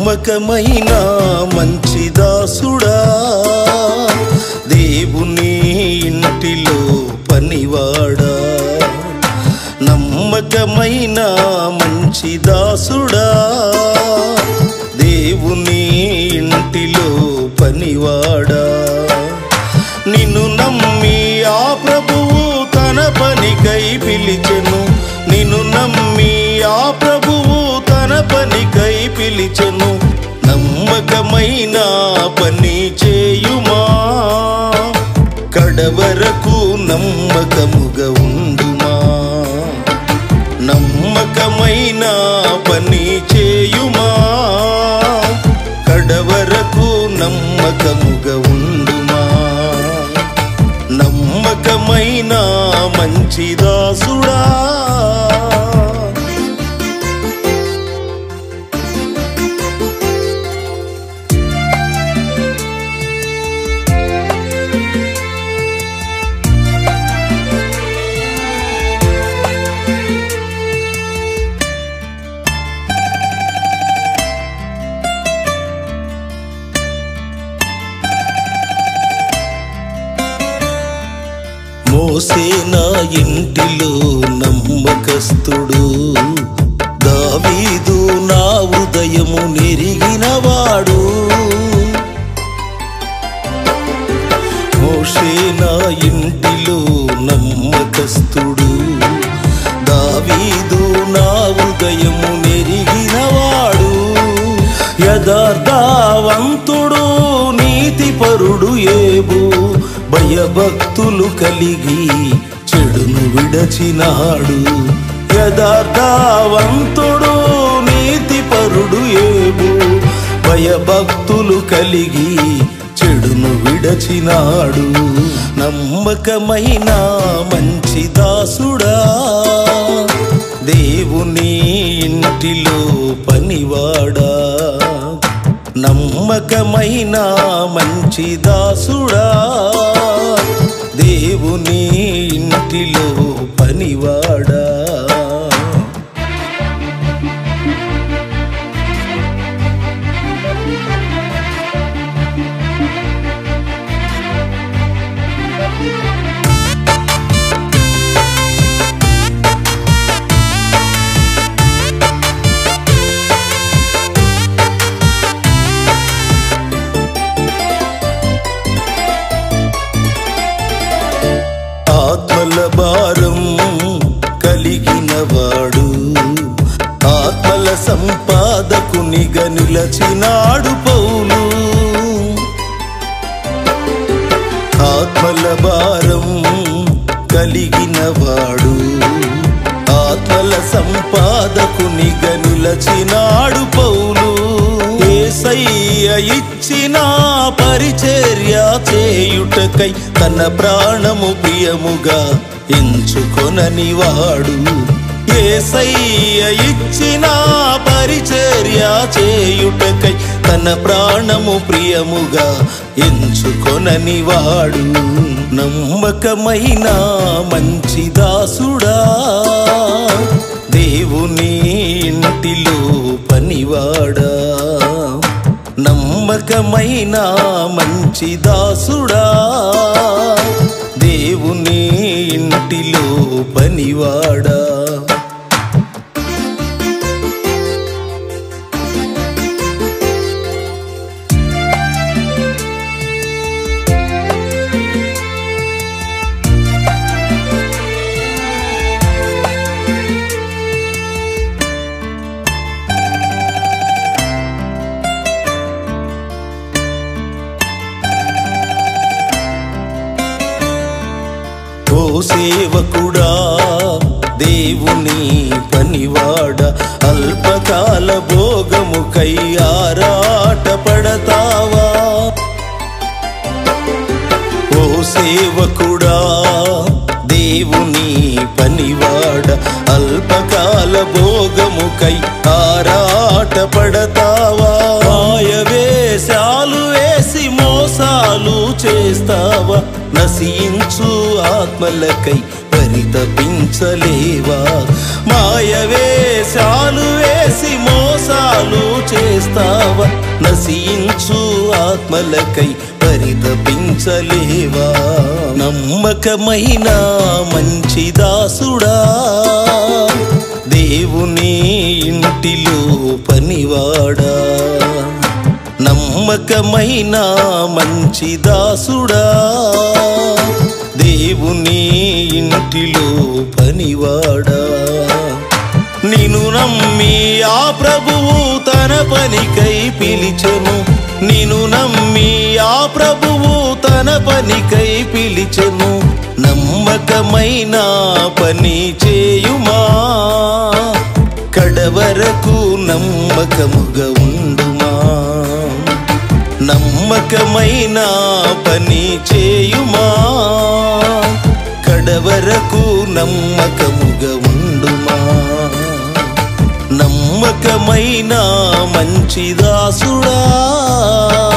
నమ్మకమైన మంచి దాసుడా దేవుని ఇంటిలో పనివాడా నమ్మకమైన మంచి దాసుడా దేవుని ఇంటిలో పనివాడా నిన్ను నమ్మి ఆ ప్రభువు తన పనికై పిలిచెను నిన్ను నమ్మి ఆ ప్రభువు తన పనికై పిలిచెను నమ్మకమైన పని చేయుమా కడవరకు నమ్మకముగా ఉండుమా నమ్మకమైన పని చేయుమా కడవరకు నమ్మకముగా ఉండుమా నమ్మకమైన మంచి దాసుడా మోసే నా ఇంటిలో నమ్మకస్తుడు దావీదు నా ఉదయము నెరిగినవాడు మోషే నా ఇంటిలో నమ్మకస్తుడు దావీదు నా ఉదయము నెరిగినవాడు యథార్థవంతుడు నీతిపరుడు ఏబు భయభక్తులు కలిగి చెడును విడచినాడు యథార్థవంతుడు నీతిపరుడు ఏబు భయభక్తులు కలిగి చెడును విడచినాడు నమ్మకమైన మంచి దాసుడా దేవుని ఇంటిలో పనివాడా నమ్మకమైన మంచి దాసుడా దేవుని ఇంటిలో పనివాడా ఆత్మల భారం కలిగినవాడు ఆత్మల సంపాదకునిగా నిలచినాడు పౌలు ఆత్మల భారం కలిగినవాడు ఆత్మల సంపాదకునిగా నిలచినాడు పౌలు ఏసయ్య ఇచ్చిన పరిచర్య చేయుటకై తన ప్రాణము ప్రియముగా ఎంచుకొనని వాడు ఏసయ్య ఇచ్చిన పరిచర్య చేయుటకై తన ప్రాణము ప్రియముగా ఎంచుకొనని వాడు నమ్మకమైన మంచి దాసుడా దేవుని ఇంటిలో పనివాడా నమ్మకమైన మంచి దాసుడా దేవుని ఇంటిలో పనివాడా ఓ సేవకుడా దేవుని పనివాడ అల్పకాల భోగముకై ఆరాట పడతావా ఓ సేవకుడా దేవుని పనివాడ అల్పకాల భోగముకై ఆరాట పడతావా మాయవేశాలు వేసి మోసాలు చేస్తావా నశించు ఆత్మలకై పరితపించలేవా మాయవేశాలు వేసి మోసాలు మోసాలు చేస్తావా నశించు ఆత్మలకై పరితపించలేవా నమ్మకమైన మంచి దాసుడా దేవుని ఇంటిలో పనివాడా నమ్మకమైన మంచి దాసుడా దేవుని ఇంటిలో పనివాడా నిన్ను నమ్మి ఆ ప్రభువు తన పనికై పిలిచెను నిన్ను నమ్మి ఆ ప్రభువు తన పనికై పిలిచెను నమ్మకమైన పని చేయుమా కడవరకు నమ్మకముగా ఉండుమా నమ్మకమైన పని చేయుమా కడవరకు నమ్మకముగా ఉండుమా నమ్మకమైన మంచి దాసుడా